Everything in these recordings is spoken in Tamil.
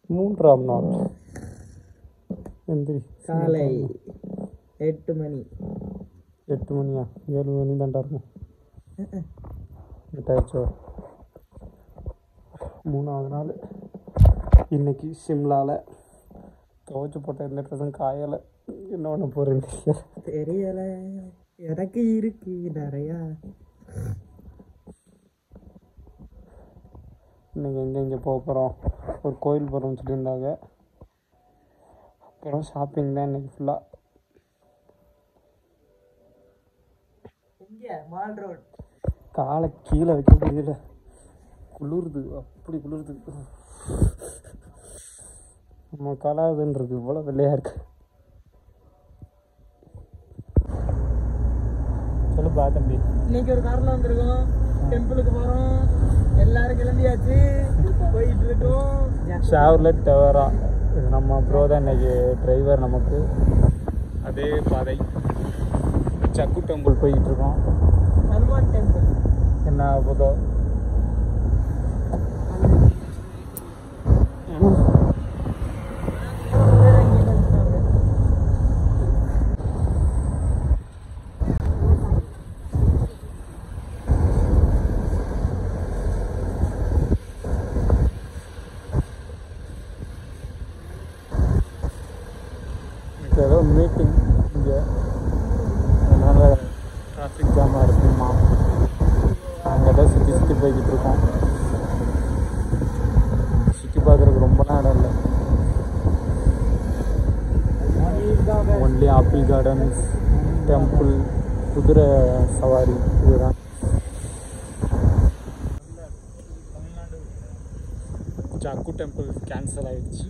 மூன்றாம் நாள் எந்திரி காலை எட்டு மணி எட்டு மணியா ஏழு மணி தாண்டா இருக்கும் எட்டாயிடுச்சோ மூணாவது நாள் இன்னைக்கு சிம்லாவில் துவைச்சு போட்ட எந்த ட்ரெஸ்ஸும் காயலை என்ன பண்ண போகிறேன்னு தெரியல தெரியல எனக்கு இருக்கு நிறையா இன்னைக்கு எங்கே எங்கே போக போகிறோம் ஒரு கோயில் போகிறோம்னு சொல்லியிருந்தாங்க அப்புறம் ஷாப்பிங் தான் இன்னைக்கு ஃபுல்லாக இங்க மால் ரோட் காலை கீழே வைக்க முடியல குளிருது அப்படி குளிருது நம்ம கலாதுன்றது இவ்வளோ வெள்ளையாக இருக்கு சொல்லுப்பா தம்பி இன்னைக்கு ஒரு கார்ல வந்திருக்கோம் டெம்பிளுக்கு போறோம் எல்லாரும் கிளம்பியாச்சு போயிட்டு இருக்கோம் ஷாவ்லெட் டவரா இது நம்ம ப்ரோ தான் இன்னைக்கு டிரைவர் நமக்கு அதே பாதை சக்கு டெம்பிள் போய்கிட்டு இருக்கோம் ஹனுமான் டெம்பிள் என்ன ஆகுதோ எனக்கு ஏதோ மீட்டிங் இங்கே அதனால் டிராஃபிக் ஜாமாக இருக்குமா நாங்கள் தான் சுற்றி சுற்றி போய்கிட்டு இருக்கோம் சுற்றி பார்க்குறதுக்கு ரொம்பலாம் இடம் இல்லை ஒன்லி ஆப்பிள் கார்டன்ஸ் டெம்பிள் குதிரை சவாரி இதுதான் ஜாக்கு டெம்பிள் கேன்சல் ஆயிடுச்சு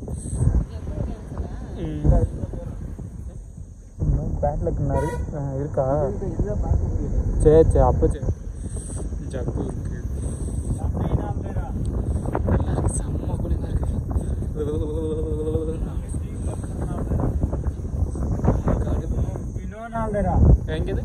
பேட்டில் இருக்குனாரு இருக்கா சரி சரி அப்போ சரி ஜக்கு இருக்கு நல்லா இருக்கு செம்ம குளிமா இருக்கு எங்கது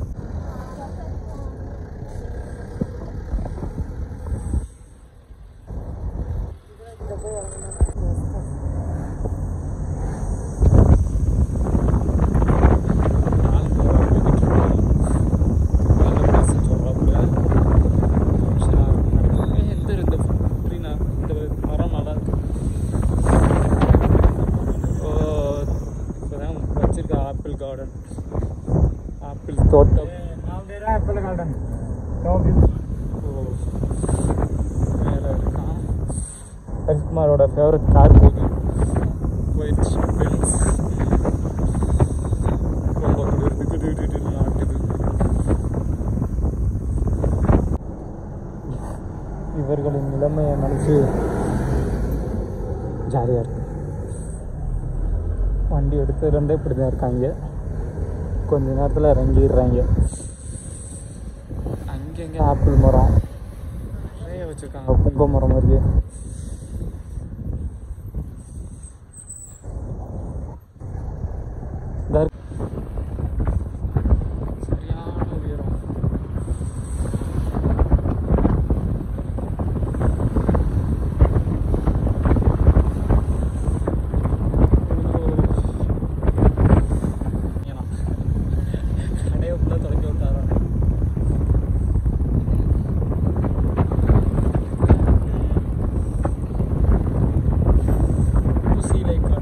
ஆப்பிள் கார்டன் ஆப்பிள் தோட்டம் ஆப்பிள் கார்டன் மேலே இருக்கான் ஹரிஷ்குமாரோட ஃபேவரட் கார் போகுது போயிடுச்சு பென்ஸ் ரொம்ப குளிருது குடு குடுன்னு ஆட்டுது இவர்களின் நிலைமையை நினச்சி ஜாலியாக இருக்கு வண்டி எடுத்ததுலேருந்தே இப்படி தான் இருக்காங்க கொஞ்ச நேரத்தில் இறங்கிடுறாங்க அங்கங்கே ஆப்பிள் மரம் நிறைய வச்சுருக்காங்க புங்க மரம் மாதிரியே இதா இருக்கு. சரியான உயரம் ஏன்னா, கடையை ஃபுல்லாக தொடக்கி விட்டாரா ஊசி லைக் காடு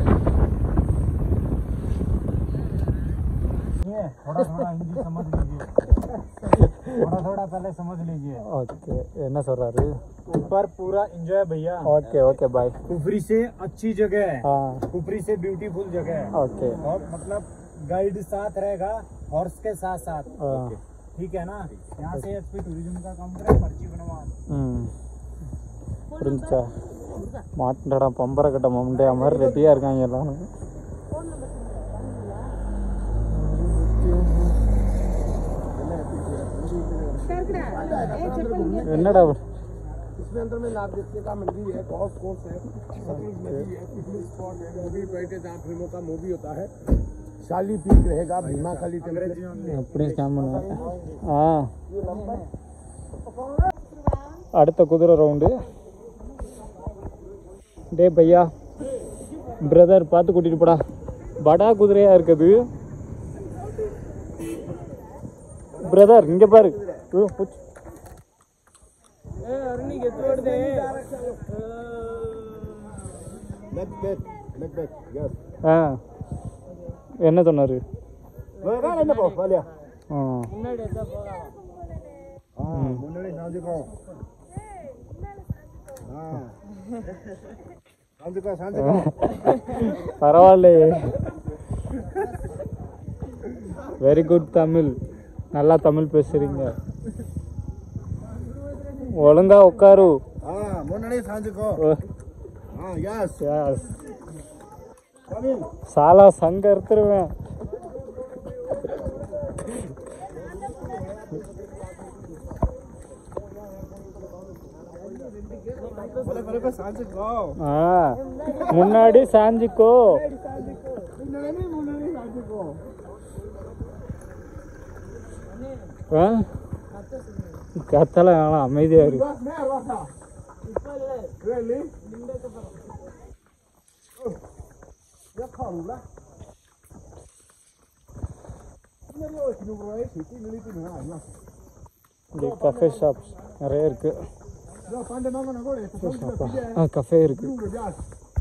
थोड़ा थोड़ा हिंदी समझ लीजिए थोड़ा थोड़ा पहले समझ लीजिए ஓகே என்ன சொல்கிறாரு ऊपर पूरा एंजॉय भैया ஓகே ஓகே பாய் ऊपरी से अच्छी जगह है ஆ ऊपरी से ब्यूटीफुल जगह है ஓகே और मतलब गाइड साथ रहेगा हॉर्स के साथ साथ ஆ ठीक है ना यहाँ से एचपी टूरिज्म का काम करे पर्ची बनवा ம் புரிஞ்சுச்சா மாட்டுடா பம்பரை கட்ட மம்டையா மாதிரி ரெடியாக இருக்காங்க எல்லாரும் என்னடா इसमें अंदर में नाग देवते का मंदिर है गॉल्फ कोर्स है सतलुज नदी है पिकनिक स्पॉट है मूवी बैठे जहाँ फिल्मों का मूवी होता है शाली पीक रहेगा भीमा खाली टेम्पल அப்படியே ஸ்கேம் பண்ணுவேன் ஆ அடுத்த குதிரை ரவுண்டு டே பையா பிரதர் பார்த்து கூட்டிட்டு போடா படா குதிரையா இருக்குது பிரதர் இங்க பாரு ஓ, போச்சு. ஏ அருணி கெத்து ஓடுதே Back, back, back, back. Yes. ஆ என்ன சொன்னாரு Mereka ada apa? Balik. ஆ முன்னாடி எடுத்தா போகலாம் Ah, முன்னாடி சாஞ்சுக்கோ ஆ சாஞ்சுக்கோ சாஞ்சுக்கோ பரவாயில்லையே வெரி குட் தமிழ் நல்லா தமிழ் பேசுறீங்க ஒழுங்கா உட்காரு ஆ முன்னாடி சாஞ்சுக்கோ ஆ எஸ் Yes. கமிங் சாலா சங்க எடுத்துருவேன் பல பல சாஞ்சுக்கோ ஆ முன்னாடி சாஞ்சிக்கோ முன்னாடி முன்னாடி சாஞ்சுக்கோ ஆ கத்தலாம் வேணாம் அமைதியா இரு Bas mer wasa. Really? Oh. Ya kharula. Ini lo sinu bro, siti militi na na. இங்கே கஃபே ஷாப்ஸ் நிறைய இருக்கு Lo pande mama na gore, so so ஆ கஃபே இருக்கு so just.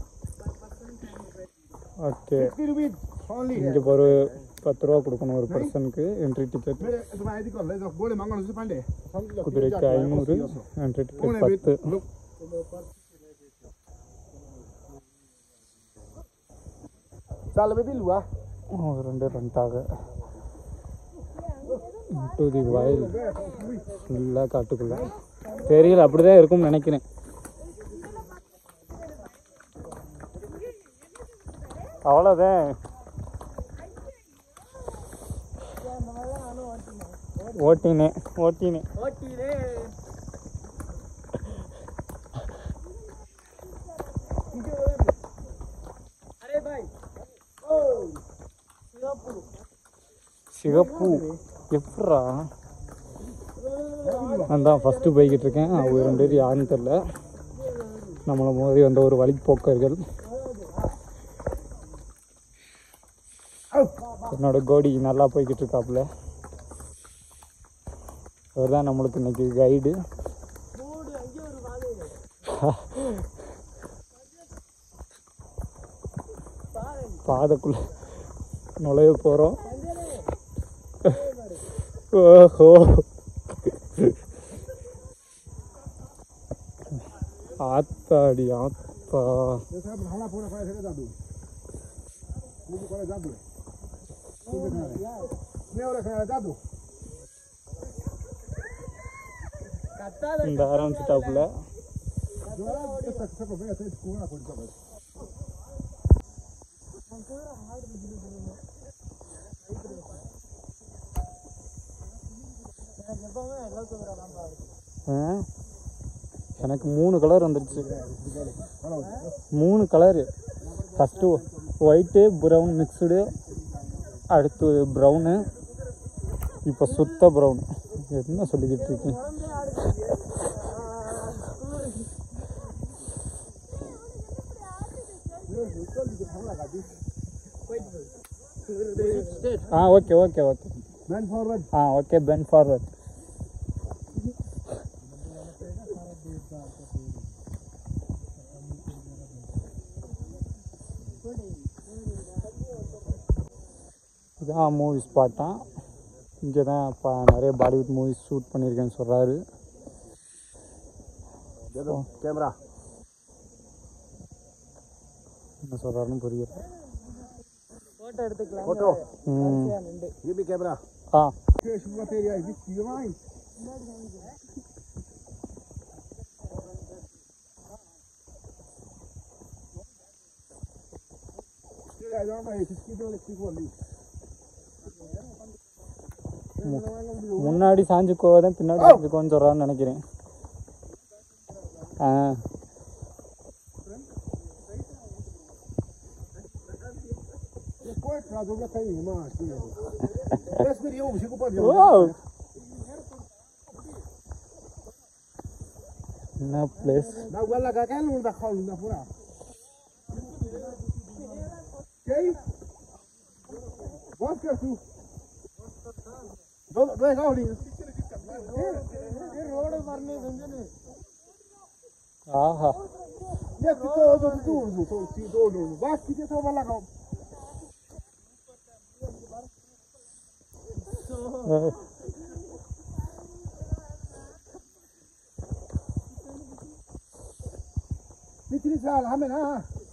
Okay 50 rupees only. இங்கே ஒரு பத்து ரூபா கொடுக்கணும் ஒரு பர்சனுக்கு entry ticket Mere tuma ID call, le gole mangano su pande. குதிரைக்கு ஐநூறு என்ட்ரி டிக்கெட் பத்து Sal be bilwa. ஒரு ரெண்டு ரெண்டாக டு தி வயல் ஃபுல்லாக காட்டுக்குள்ள தெரியல அப்படிதான் இருக்கும்னு நினைக்கிறேன் அவ்வளோதான் ஓட்டினேன் ஓட்டினேன் ஓட்டிலே அரே பாய் ஓ சிவப்பு சிகப்பு எப்படா நான் தான் ஃபஸ்ட்டு போய்கிட்டு இருக்கேன் அவங்க ரெண்டு பேரும் யாருன்னு தெரில நம்மளை மோதி வந்த ஒரு வழிப்போக்கர்கள் என்னோட கோடி நல்லா போய்கிட்டு இருக்காப்புல இவர் தான் நம்மளுக்கு இன்னைக்கு கைடு பாதைக்குள்ள நுழைய போகிறோம் ஓஹோ ஆத்தாடி ஆத்தா Yo sabe hala pura para hacer dadu. Ni ko dadu. Ni ahora se dadu. கத்தாத இந்த ஆரம்பிச்சிட்டாப்புல Yo ahora esta se ko vea se ko na ko dadu. எனக்கு எப்பவுமே எல்லாம் சொல்கிறான் பாரு ஆ? எனக்கு மூணு கலர் வந்துருச்சு மூணு colour first white brown mixed அடுத்து ப்ரௌனு இப்போ சுத்த ப்ரௌன் என்ன சொல்லிக்கிட்டு இருக்கேன் ஆ okay okay okay Man forward. ஆ ஓகே பென் ஃபார்வர்ட் இதான் மூவி ஸ்பாட்டான் இங்கே தான் இப்போ நிறைய பாலிவுட் மூவிஸ் ஷூட் பண்ணியிருக்கேன்னு சொல்கிறாரு दे दो कैमरा என்ன சொல்கிறாருன்னு புரியல ஃபோட்டோ எடுத்துக்கலாம் फोटो ம் நின்று ये भी कैमरा ஆ ये शुरू तेरी आई दिस ये माई ये आ जाओ भाई किसकी जो लिखी बोली முன்னாடி சாஞ்சுக்கோவை தான் பின்னாடி சாஞ்சுக்கோன்னு சொல்கிறான்னு நினைக்கிறேன் ஆ ये कोई ट्राजो का कहीं मां की बस फिर ये उसी को पर ஓ என்ன பிளேஸ் ना हुआ लगा क्या लूंगा खाओ लूंगा पूरा Okay? Wat krijgt u? Doe doe ik ook niet. Road மரணி செஞ்சு ஆஹா Net de toon door de doel. Zo zie door doen. Waar zie je het allemaal lang op? அஹ், पिछली साल हमें ना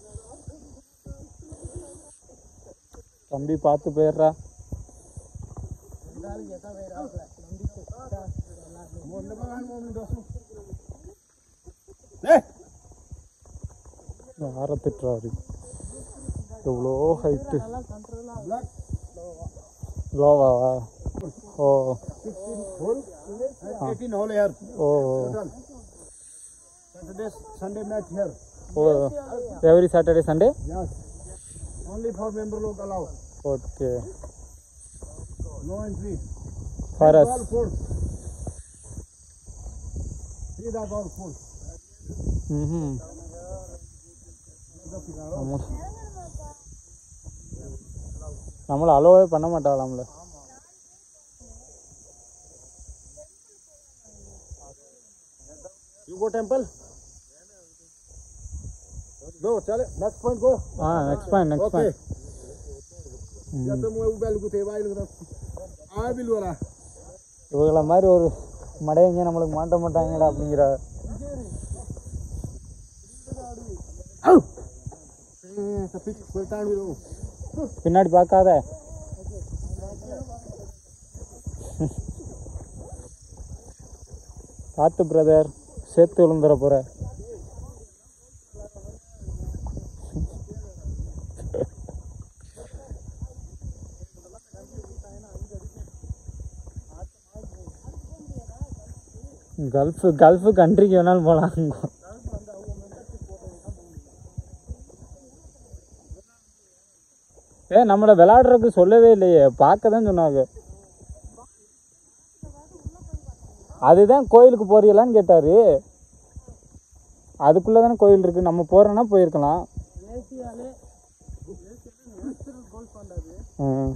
தம்பி பார்த்து போயிடுறா मोहन बगान मोहन दोस्तों ले யாரை திட்டுறாரு எவ்வளோ ஹைட்டு ब्लैक லோவாவா ஓ 16 होल 18 होल यार ஓ total Saturday Sunday match here ஓ every Saturday Sunday yes only for member लोग allow okay no entry for us all full see that all full ம் நம்ம நம்மளை அலோவே பண்ண மாட்டாங்களாம்ல you go temple go chale next point go ஆ next point next okay point ya tuh mau ubel gue tebak lu ah bilu lah இவங்கள மாதிரி ஒரு மடையங்க நம்மளுக்கு மாட்ட மாட்டாங்கடா அப்படிங்கிற eh tapi bertahan dulu பின்னாடி பார்க்காத பார்த்து பிரதர் சேர்த்து விழுந்துற போற கல்ஃப் கல்ஃப் கண்ட்ரிக்கு வேணாலும் போகலாம் ஏ நம்மளை விளையாடுறதுக்கு சொல்லவே இல்லையே பார்க்க தான் சொன்னாங்க அதுதான் கோயிலுக்கு போறீங்களான்னு கேட்டாரு அதுக்குள்ளே தானே கோயில் இருக்கு நம்ம போறோன்னா போயிருக்கலாம் ஏசியாலே கோல் பண்றது ம்.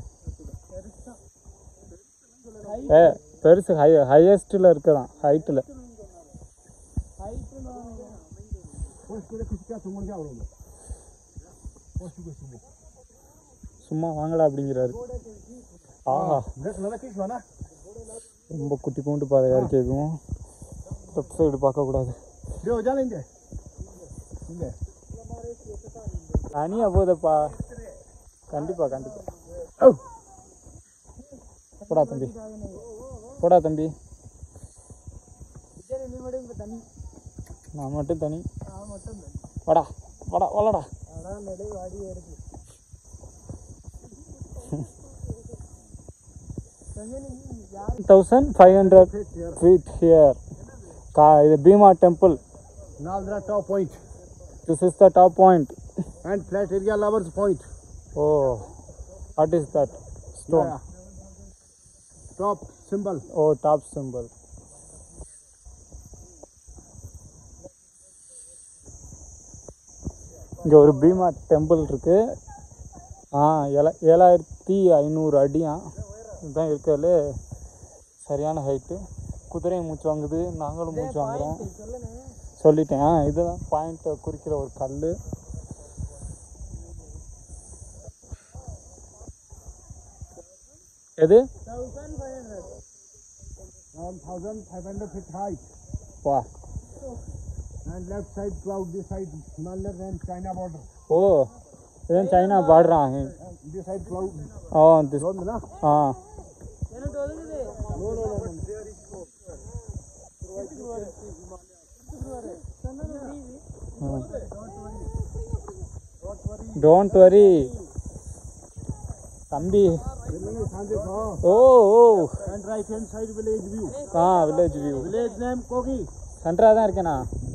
ஏ பெருசு ஹை ஹையஸ்ட்டில் இருக்கதான் ஹைட்டில் height Post gue kisah semua jauh dulu. Post gue semua. சும்மா வாங்கடா அப்படிங்கிறாரு ஆஹா Lihat mana kis mana? ரொம்ப குட்டி பூண்டு பாதையாக கேட்கும் லெஃப்ட் சைடு பார்க்கக்கூடாது Dia jalan dia. Ini. தனியாக போதப்பா கண்டிப்பாக கண்டிப்பாக Oh. போடா தம்பி போடா தம்பி விஜய் நீ மட்டும் இப்போ தண்ணி நான் மட்டும் தனி நான் மட்டும் தண்ணி வாடா வாடா வாடா அதான் நடு வாடியே இருக்கு ரஞ்சனி யார் thousand five hundred feet here கா இது Bhima temple Now there are top point this is the top point and flat area lovers point. ஓ what is that stone Yeah. Top symbol. ஓ டாப் சிம்பிள் இங்கே ஒரு பீமா டெம்பிள் இருக்கு ஆ ஏழா ஏழாயிரத்தி ஐநூறு அடியா இதுதான் இருக்கிறதுல சரியான ஹைட்டு குதிரையும் மூச்சு வாங்குது நாங்களும் மூச்சு வாங்குறோம் சொல்லுங்க சொல்லிட்டேன் ஆ, இதுதான் பாயிண்ட்டை குறிக்கிற ஒரு கல் எது thousand five hundred 1500 feet height. வா And left side cloud, this side smaller than China border. ஓ இதுதான் சைனா பாடுறான் And this side cloud. ஆ திஸ் Road na? ஆ எனக்கு ஒதுங்குது No, no, no, no. There is no. சொன்னது புரியுது டோன்ட் வரி தம்பி Germany, Sanjay Khan. ஓ ஓ And right hand side village view. ஆ village view Village name Kogi. சென்டராக தான் இருக்கேனா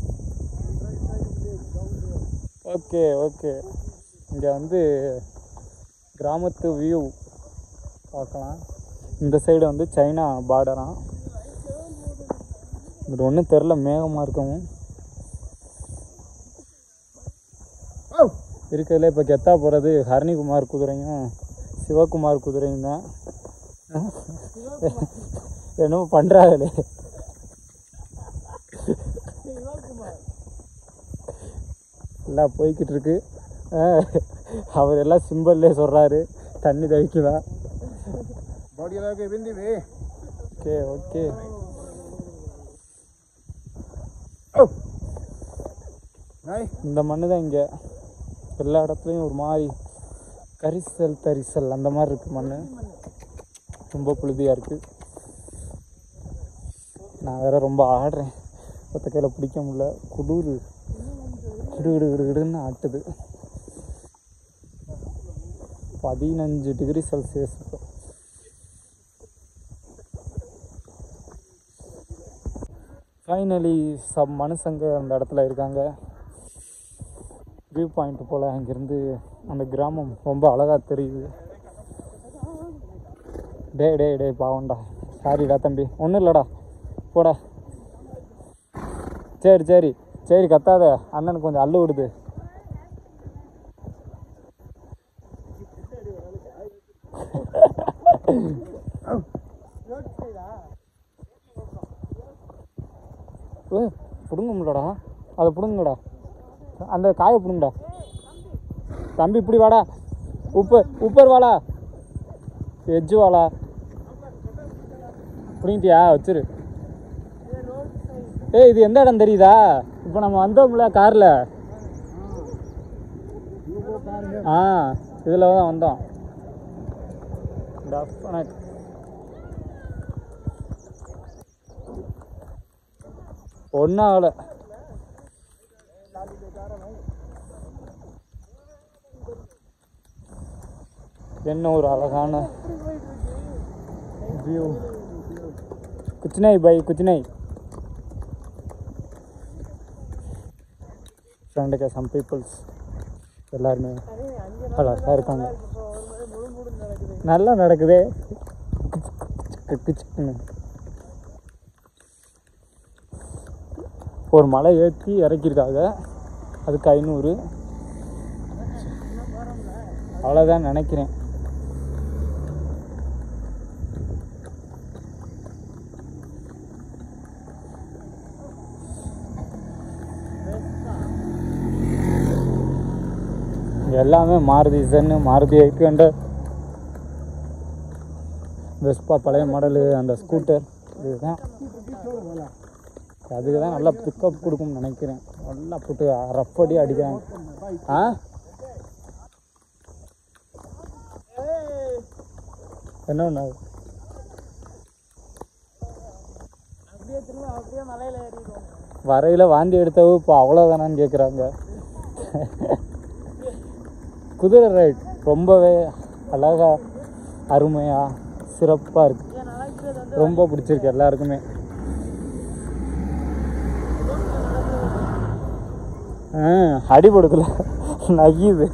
ஓகே ஓகே இங்கே வந்து கிராமத்து வியூ பார்க்கலாம் இந்த சைடு வந்து சைனா பார்டராம் இது ஒன்றும் தெரில மேகமாக இருக்கவும் Oh, இருக்கிறதுல இப்போ கெத்தா போகிறது ஹரணிகுமார் குதிரையும் சிவகுமார் குதிரையும் தான் என்னமோ பண்ணுறாங்களே எல்லாம் போய்கிட்டு இருக்கு அஹ் அவர் எல்லாம் சிம்பிள்லே சொல்கிறாரு தண்ணி தவிக்குதா बढ़िया लगे बिंदी वे ஓகே ஓகே नहीं இந்த மண்ணு தான் இங்கே எல்லா இடத்துலையும் ஒரு மாதிரி கரிசல் தரிசல் அந்த மாதிரி இருக்கு மண் ரொம்ப புழுதியாக இருக்கு நான் வேற ரொம்ப ஆடுறேன் ஒத்த கையில் பிடிக்க முடியல குளிர் கிடு கிடு கிடு கிடுன்னு ஆட்டுது பதினஞ்சு டிகிரி செல்சியஸ் ஃபைனலி சப் மனுஷங்க அந்த இடத்துல இருக்காங்க வியூ பாயிண்ட் போல் அங்கேருந்து அந்த கிராமம் ரொம்ப அழகாக தெரியுது டேய் டேய் டேய் பாவம்டா சாரிடா தம்பி ஒன்றும் இல்லைடா போடா சரி சரி சரி கத்தாத அண்ணனுக்கு கொஞ்சம் அள்ளு விடுது ஏ பிடுங்க முடியலடா அதை பிடுங்கடா அந்த காயை பிடுங்கடா தம்பி இப்படி வாடா உப்பு உப்பர் வாடா எஜ்ஜு வாடா பிடிங்கிட்டியா வச்சிரு ஏய் இது எந்த இடம் தெரியுதா இப்போ நம்ம வந்தோம்ல காரில் ஆ இதில் தான் வந்தோம் டெஃபனட் ஒன்றும் ஆகலை என்ன ஒரு அழகான வியூ குச்சினை பை குச்சினை ஃப்ரெண்டுக்கு சம் பீப்புள்ஸ் எல்லாருமே அழகாக இருக்காங்க நல்லா நடக்குதே கிச்சுன்னு. ஒரு மலை ஏற்றி இறக்கியிருக்காங்க அதுக்கு ஐநூறு அவ்வளோதான் நினைக்கிறேன் இங்க எல்லாமே மாருதி சென்னு மாருதி எயிட் வெஸ்பா பழைய மாடலு அந்த ஸ்கூட்டர் இதுதான் அதுக்கு தான் நல்லா பிக்கப் கொடுக்கும்னு நினைக்கிறேன் நல்லா போட்டு ரப்படி அடிக்கிறாங்க ஆ என்ன ஒன்று அப்படியே திரும்ப அப்படியே மலையில ஏறிடுவோம் வரையில் வாந்தி எடுத்தவு இப்போ அவ்வளோதானான்னு கேட்குறாங்க குதிரை ரைட் ரொம்பவே அழகா அருமையாக சிறப்பாக இருக்கு ஏன் நடக்கிறது வந்து ரொம்ப பிடிச்சிருக்கு எல்லாருக்குமே ஆ அடிபடுதுல நகியுது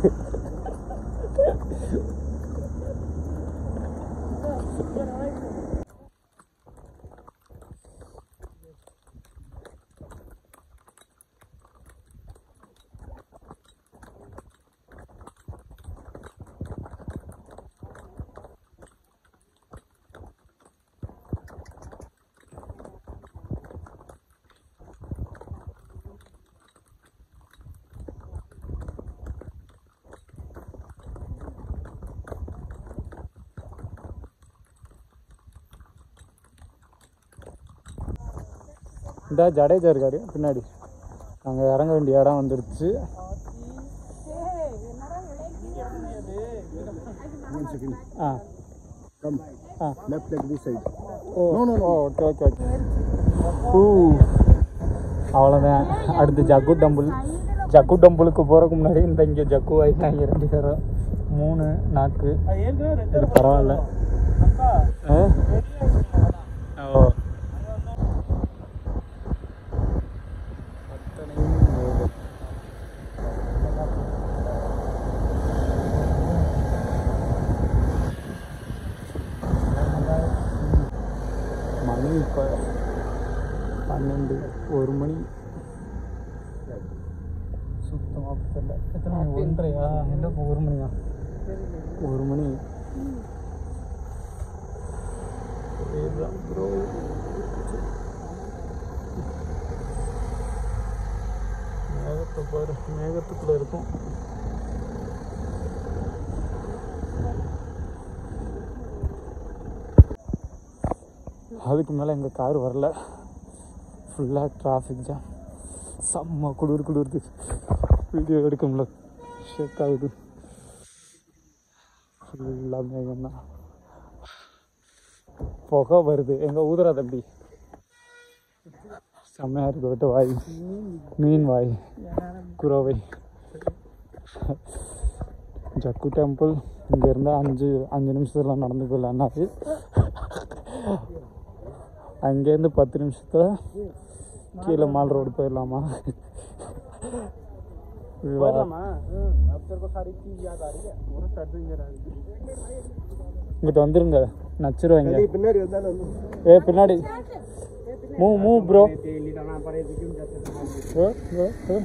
இந்த ஜடேஜா இருக்காரு பின்னாடி நாங்கள் இறங்க வேண்டிய இடம் வந்துருச்சு One second. ஆ Come. Ah. Left leg this side. ஓ No, no, no. Okay okay okay ஊ அவ்வளோதான் அடுத்து ஜக்கு டம்பிள் ஜக்கு டம்பிளுக்கு போகிறதுக்கு முன்னாடி இந்த இங்கே ஜக்கு ஆகிட்டாங்க ரெண்டு பேரும் மூணு நாக்கு அது ஏற்கனவே ரெண்டு இது பரவாயில்ல அப்பா ஆ? ஓ மணி இப்போ பன்னெண்டு ஒரு மணி சுத்தமாக தெரியல எத்தனை மணி ஒன்றையா என்ன இப்போ ஒரு மணியா ஒரு மணி ப்ரோ மேகத்தை பாரு மேகத்துக்குள்ள இருக்கும் அதுக்கு மேலே எங்கள் கார் வரல ஃபுல்லாக டிராஃபிக் ஜாம் செம்ம குளிர் குளிருது வீடியோ எடுக்க முடியல ஷேக் ஆகுது ஃபுல்லாக மேகம்தான் புகை வருது எங்கள் ஊதுறா தம்பி செம்மையாக இருக்கு விட்டு வாய் மீன் வாய் குறவை ஜக்கு டெம்பிள் இங்கேருந்து அஞ்சு அஞ்சு நிமிஷத்தில் நடந்து போயிடலான்னாரு அங்கேருந்து பத்து நிமிஷத்தில் கீழே மால் ரோடு போயிடலாமா अब तेरे को सारी चीज याद आ रही है पूरा सर्द इंजन आ रही இங்கிட்ட வந்துருங்க நச்சிருவாங்க नहीं पिन्नर योद्धा ना ஏ பின்னாடி மூ மூ ப்ரோ तेली जाना पड़े तो क्यों जाते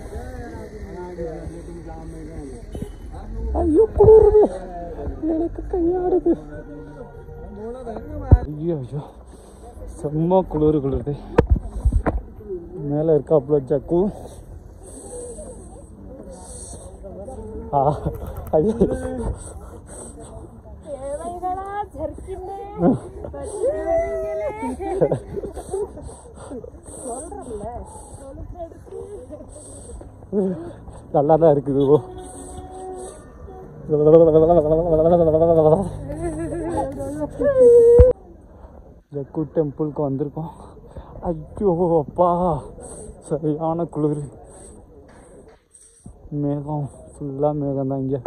ஐயோ குளிருது எனக்கு கையாடுது ஐயோ ஐயோ செம்ம குளிர் குளிருது மேலே இருக்காப்புல ஜக்கு ஆ ஐயோ ಏನಾಯ್ತಣ್ಣ ಜರ್ಕಿಂದೆ நல்லா தான் இருக்குது ஓ ஜக்கு டெம்பிளுக்கு வந்திருக்கோம் ஐயோ அப்பா சரியான குளிர் மேகம் ஃபுல்லாக மேகம் தான் இங்கே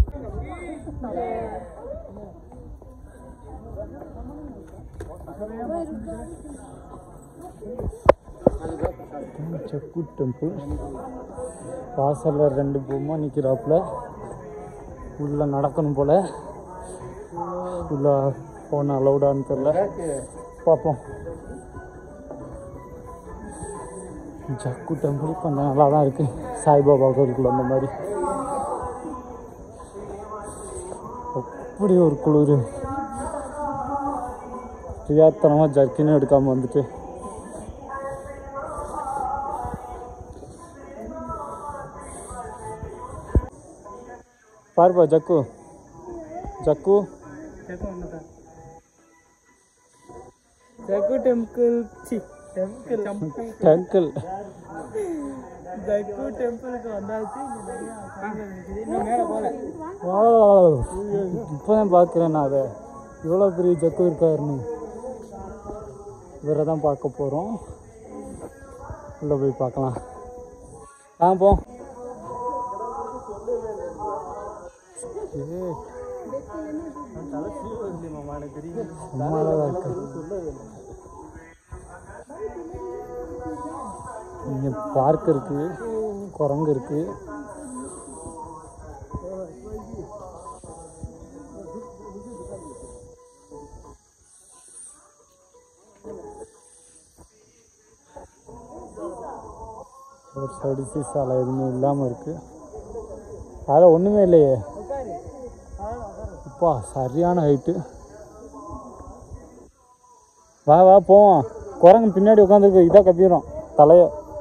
ஜக்கு டெம்பிள் வாசலில் ரெண்டு பொம்மை நிற்கிறாப்புல உள்ளே நடக்கணும் போல் உள்ள போன அலௌடான்னு தெரில பார்ப்போம் ஜக்கு டெம்பிள் கொஞ்சம் நல்லா தான் இருக்குது சாய்பாபா கோயிலுக்குள்ள அந்த மாதிரி அப்படி ஒரு குளிர் தெரியாதனமாக ஜர்க்கின்னு எடுக்காமல் வந்துட்டு பாருப்பா ஜக்கு ஜக்கு जगू टेम्पल ची टेम्पल டங்கிள் ஜக்கு டெம்பிளுக்கு வந்தாச்சு இங்க நிறைய சாமிகள் இருக்குது இன்னும் மேலே போகல இப்போ தான் பார்க்குறேன் நான் அதை இவ்வளோ பெரிய ஜக்கு இருக்காருன்னு இவரை தான் பார்க்க போகிறோம் உள்ளே போய் பார்க்கலாம் ஆ போ ஏய், சும்மாதான் இருக்கு இங்கே பார்க் இருக்கு குரங்கு இருக்கு ஒரு சைடு சாலை எதுவுமே இல்லாமல் இருக்கு அதில் ஒன்றுமே இல்லையே அப்பா சரியான ஹைட்டு வா வா போவோம் குரங்கு பின்னாடி உட்காந்துருக்கு இதாக கப்பிடும் தலைய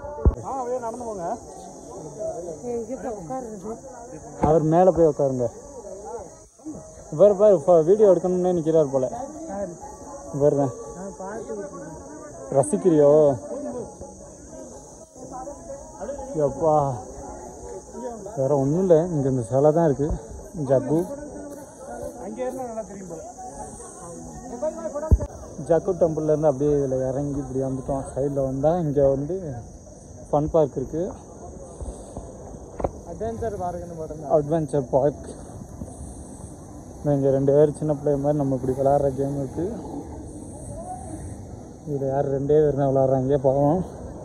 அவர் மேலே போய் உட்காருங்க இவர் பாரு வீடியோ எடுக்கணும்னே நிற்கிறார் போல இவர் தான் ரசிக்கிறியோ எப்பா வேற ஒன்றும் இல்லை இங்கே இந்த சிலை தான் இருக்கு ஜக்கு அங்கே இருந்தால் நல்லா தெரியும் போல ஜக்கு டெம்பிள்லேருந்து அப்படியே இதில் இறங்கி இப்படி வந்துட்டோம் சைடில் வந்தால் இங்கே வந்து ஃபன் பார்க் இருக்குது அட்வென்ச்சர் பார்க்குன்னு போட்டுருந்தா அட்வென்ச்சர் பார்க் இங்கே ரெண்டு பேர் சின்ன பிள்ளைய மாதிரி நம்ம இப்படி விளாட்ற கேம் இருக்குது இதில் யார் ரெண்டே பேர் தான் விளாட்றாங்க பாவம்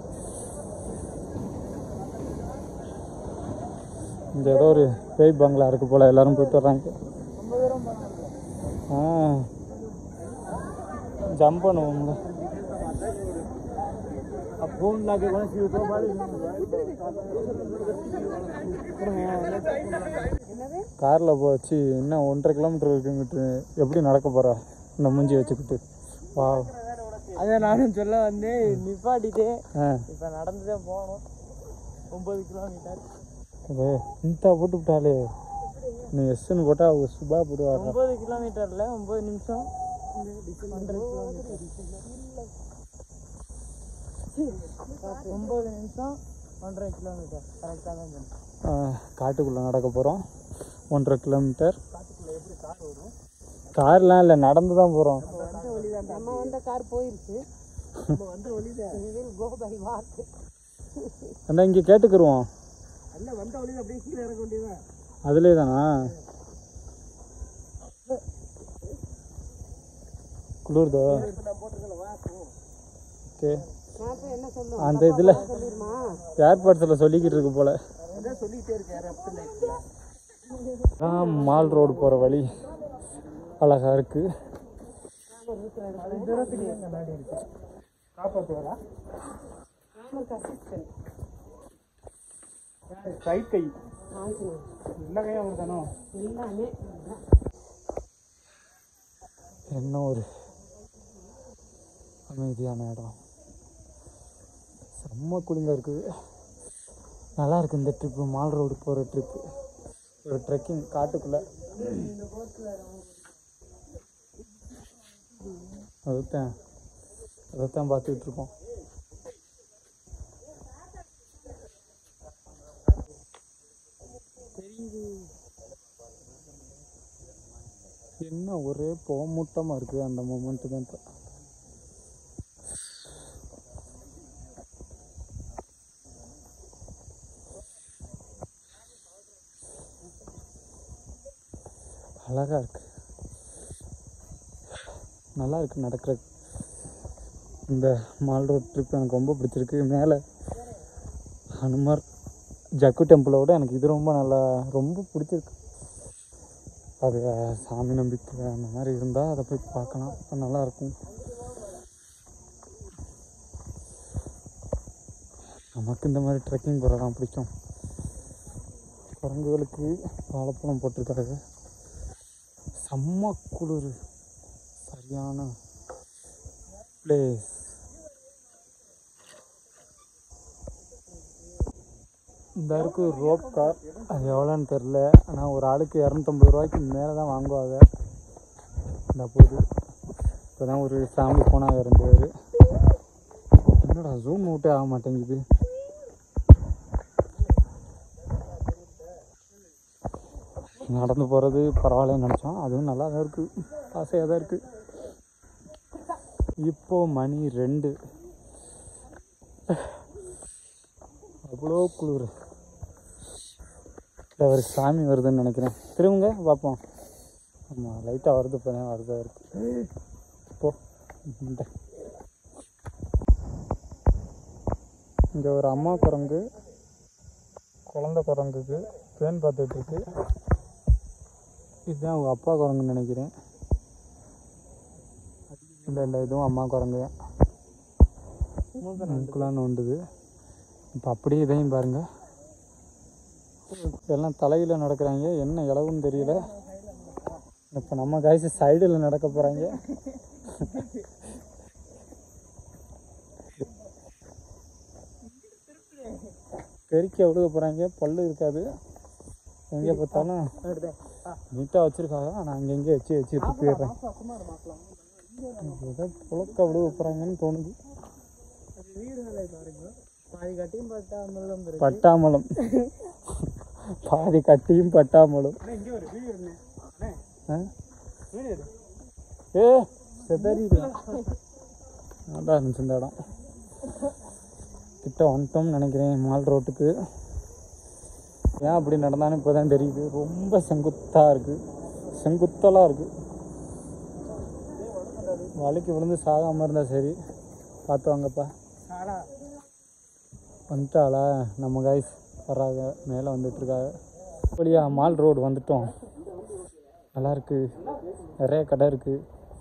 இங்கே ஏதோ ஒரு பேய் பங்களா இருக்கு போல் எல்லாரும் போயிட்டு வர்றாங்க ஆ ஜம்ப் பண்ணுவோம்ல अब फोन लाके वहाँ से तो बाड़ी காரில் போச்சு இன்னும் ஒன்றரை கிலோமீட்டர் இருக்குங்கிட்டு எப்படி நடக்க போகிறா இந்த மூஞ்சி வச்சுக்கிட்டு வா அதை நானும் சொல்ல வந்து நிப்பாட்டிட்டு ஆ இப்போ நடந்து தான் போகணும் ஒம்பது கிலோமீட்டர் இது இந்தா போட்டு விட்டாலே நீ எஸ்ன்னு போட்டால் அவங்க சுபா போடுவாங்க ஒம்பது கிலோமீட்டரில் ஒம்பது நிமிஷம் ஒன்றரை கிலோமீட்டர் ஒம்பது நிமிஷம் ஒன்றரை கிலோமீட்டர் கரெக்டாக தான் சொன்னேன் காட்டுக்குள்ளே நடக்க போகிறோம் ஒன்றரை கிலோமீட்டர் கார்லாம் இல்லை நடந்து தான் போகிறோம் நம்ம வந்த கார் போயிருச்சு நம்ம வந்த வழிதான் கோ பை வாக் அண்ணா இங்கே கேட்டுக்கிருவோம் அல்ல வந்த வழியில் அப்படியே கீழே இறக்க வேண்டியதான் அதுலே தானா குளிர்தோ ஓகே என்ன சொல்லும் அந்த இதில் சொல்லிருமா ஏர்பாட்ஸில் சொல்லிக்கிட்டு இருக்கு போல அதான் சொல்லிக்கிட்டே இருக்கேன் லெஃப்ட் லைட்டில் ஆ மால் ரோடு போகிற வழி அழகா இருக்கு தூரத்துக்கு கண்ணாடி இருக்கு காப்பாற்றுவாரா அசிஸ்டன்ட் சைட் கை ஆஞ்சநேயர் எல்லா கையும் அவர் தானோ எல்லாமே என்ன ஒரு அமைதியான இடம் செம்ம கூலிங்காக இருக்குது நல்லா இருக்கு இந்த ட்ரிப்பு மால் ரோடு போகிற ட்ரிப்பு ஒரு ட்ரெக்கிங் காட்டுக்குள்ளே அதைத்தான் அதைத்தான் பார்த்துக்கிட்டு இருக்கோம் என்ன ஒரே போமூட்டமாக இருக்குது அந்த மூமெண்ட்டு தான் இப்போ அழகா இருக்கு நல்லா இருக்கு நடக்கிற இந்த மால் ரோட் ட்ரிப் எனக்கு ரொம்ப பிடிச்சிருக்கு மேலே ஹனுமார் ஜக்கு டெம்பிளோட எனக்கு இது ரொம்ப நல்லா ரொம்ப பிடிச்சிருக்கு அது சாமி நம்பிக்கை அந்த மாதிரி இருந்தால் அதை போய் பார்க்கலாம் அது நல்லா இருக்கும் நமக்கு இந்த மாதிரி ட்ரெக்கிங் போகிறதான் பிடிக்கும் குரங்குகளுக்கு வாழைப்பழம் போட்டிருக்காங்க செம்ம குளிர் சரியான பிளேஸ் இந்த இருக்கு ரோப் கார் அது எவ்வளோன்னு தெரில ஆனால் ஒரு ஆளுக்கு இரநூத்தம்பது ரூபாய்க்கு மேலே தான் வாங்குவாங்க இந்த போது இப்போ தான் ஒரு ஃபேமிலி போனாங்க ரெண்டு பேர் என்னடா ஜூம் அவுட்டே ஆக மாட்டேங்குது நடந்து போகிறது பரவாயில்லன்னு நினச்சோம் அதுவும் நல்லா தான் இருக்குது ஆசையாக தான் இருக்குது இப்போ மணி ரெண்டு அவ்வளோ குளிர் இல்லை ஒரு சாமி வருதுன்னு நினைக்கிறேன் திரும்புங்க பார்ப்போம் ஆமாம் லைட்டாக வருது இப்போ தான் வருதா இருக்கு போ இந்த. இங்கே ஒரு அம்மா குரங்கு குழந்த குரங்குக்கு பேன் பார்த்துட்டு இருக்கு இதுதான் அவங்க அப்பா குரங்குன்னு நினைக்கிறேன் இல்லை இல்லை இதுவும் அம்மா குரங்கு முக்கலான்னு வந்தது இப்போ அப்படியே இதையும் பாருங்க எல்லாம் தலையில நடக்கிறாங்க என்ன இளவுன்னு தெரியல இப்போ நம்ம காய்ச்சி சைடில் நடக்க போகிறாங்க பெருக்கி விழுக போகிறாங்க பல்லு இருக்காது எங்கே பார்த்தாலும் நீட்டாக வச்சுருக்காங்க நான் அங்கங்கே வச்சு வச்சு துப்பிடுறேன் ஏதோ புழக்க விழுக போகிறாங்கன்னு தோணுது வீடுகளை பாருங்க பாதி கட்டியும் பார்த்தா அம்மலம் இருக்கு பட்டாமலம் பாதி கட்டியும் பட்டாமலம் இங்கே ஒரு வீடு ஒன்று ஆ? வீடு எடு. ஏ செதறிடு நல்லா இருந்துச்சு இந்த இடம் கிட்ட வந்துட்டோம்னு நினைக்கிறேன் மால் ரோட்டுக்கு ஏன் அப்படி நடந்தாலும் இப்போ தான் தெரியுது ரொம்ப செங்குத்தாக இருக்குது செங்குத்தலாக இருக்குது வலிக்கு விழுந்து சாகாமல் இருந்தால் சரி பார்த்து வாங்கப்பா சாரா வந்துட்டாளா நம்ம கைஸ் வர்றாங்க மேலே வந்துட்டுருக்காங்க வழியா மால் ரோடு வந்துட்டோம் நல்லா இருக்கு நிறைய கடை இருக்குது